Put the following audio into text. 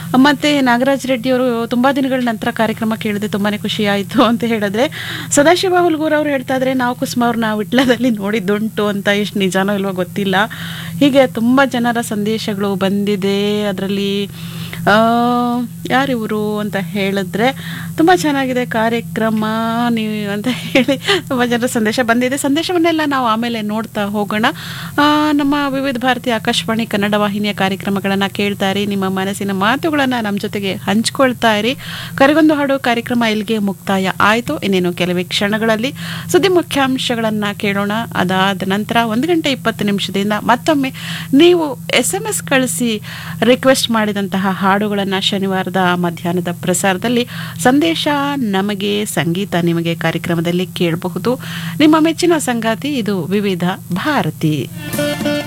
ಮತ್ತೆ ನಾಗರಾಜ್ ರೆಡ್ಡಿ ಅವರು ತುಂಬಾ ದಿನಗಳ ನಂತರ ಕಾರ್ಯಕ್ರಮ ಕೇಳಿದೆ ತುಂಬಾನೇ ಖುಷಿ ಆಯಿತು ಅಂತ ಹೇಳಿದ್ರೆ ಸದಾಶಿವ ಹುಲ್ಗೂರ್ ಅವರು ಹೇಳ್ತಾ ಇದ್ರೆ ನಾವು ಕುಸುಮ ಅವ್ರನ್ನ ವಿಟ್ಲದಲ್ಲಿ ನೋಡಿದ್ದುಂಟು ಅಂತ ಎಷ್ಟು ನಿಜಾನೋ ಇಲ್ವೋ ಗೊತ್ತಿಲ್ಲ ಹೀಗೆ ತುಂಬ ಜನರ ಸಂದೇಶಗಳು ಬಂದಿದೆ ಅದರಲ್ಲಿ ಯಾರಿವರು ಅಂತ ಹೇಳಿದ್ರೆ ತುಂಬ ಚೆನ್ನಾಗಿದೆ ಕಾರ್ಯಕ್ರಮ ನೀವು ಅಂತ ಹೇಳಿ ತುಂಬ ಜನರ ಸಂದೇಶ ಬಂದಿದೆ ಸಂದೇಶವನ್ನೆಲ್ಲ ನಾವು ಆಮೇಲೆ ನೋಡ್ತಾ ಹೋಗೋಣ ಆ, ನಮ್ಮ ವಿವಿಧ ಭಾರತಿ ಆಕಾಶವಾಣಿ ಕನ್ನಡ ವಾಹಿನಿಯ ಕಾರ್ಯಕ್ರಮಗಳನ್ನು ಕೇಳ್ತಾ ಇರಿ ನಿಮ್ಮ ಮನಸ್ಸಿನ ಮಾತುಗಳನ್ನು ನಮ್ಮ ಜೊತೆಗೆ ಹಂಚ್ಕೊಳ್ತಾ ಇರಿ ಕರೆಗೊಂದು ಹಾಡು ಕಾರ್ಯಕ್ರಮ ಇಲ್ಲಿಗೆ ಮುಕ್ತಾಯ ಆಯಿತು ಇನ್ನೇನು ಕೆಲವೇ ಕ್ಷಣಗಳಲ್ಲಿ ಸುದ್ದಿ ಮುಖ್ಯಾಂಶಗಳನ್ನು ಕೇಳೋಣ ಅದಾದ ನಂತರ ಒಂದು ಗಂಟೆ ಇಪ್ಪತ್ತು ನಿಮಿಷದಿಂದ ಮತ್ತೊಮ್ಮೆ ನೀವು ಎಸ್ ಎಮ್ ಎಸ್ ಕಳಿಸಿ ರಿಕ್ವೆಸ್ಟ್ ಮಾಡಿದಂತಹ ಹಾಡುಗಳನ್ನು ಶನಿವಾರದ ಮಧ್ಯಾಹ್ನದ ಪ್ರಸಾರದಲ್ಲಿ ಸಂದೇಶ ನಮಗೆ ಸಂಗೀತ ನಿಮಗೆ ಕಾರ್ಯಕ್ರಮದಲ್ಲಿ ಕೇಳಬಹುದು ನಿಮ್ಮ ಮೆಚ್ಚಿನ ಸಂಗಾತಿ ಇದು ವಿವಿಧ ಭಾರತಿ